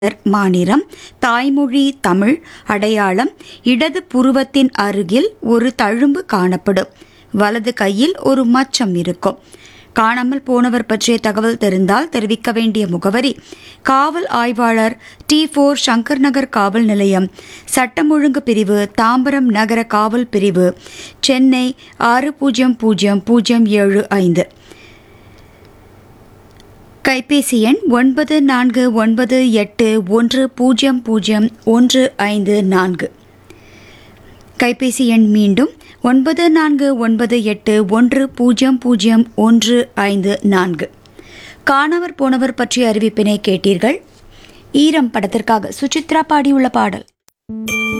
மாநிலம் தாய்மொழி தமிழ் அடையாளம் இடது புருவத்தின் அருகில் ஒரு தழும்பு காணப்படும் வலது கையில் ஒரு மச்சம் இருக்கும் காணாமல் போனவர் பற்றிய தகவல் தெரிந்தால் தெரிவிக்க வேண்டிய முகவரி காவல் ஆய்வாளர் டி போர் சங்கர் நகர் காவல் நிலையம் சட்டம் ஒழுங்கு பிரிவு தாம்பரம் நகர காவல் பிரிவு சென்னை ஆறு பூஜ்ஜியம் பூஜ்ஜியம் பூஜ்ஜியம் ஏழு ஐந்து கைபேசி எண் ஒன்பது நான்கு ஒன்பது எட்டு ஒன்று பூஜ்ஜியம் பூஜ்ஜியம் ஒன்று ஐந்து நான்கு கைபேசி எண் மீண்டும் ஒன்பது நான்கு ஒன்பது எட்டு ஒன்று பூஜ்ஜியம் பூஜ்ஜியம் ஒன்று ஐந்து நான்கு காணவர் போனவர் பற்றிய அறிவிப்பினை கேட்டீர்கள் ஈரம் படத்திற்காக சுசித்ரா பாடியுள்ள பாடல்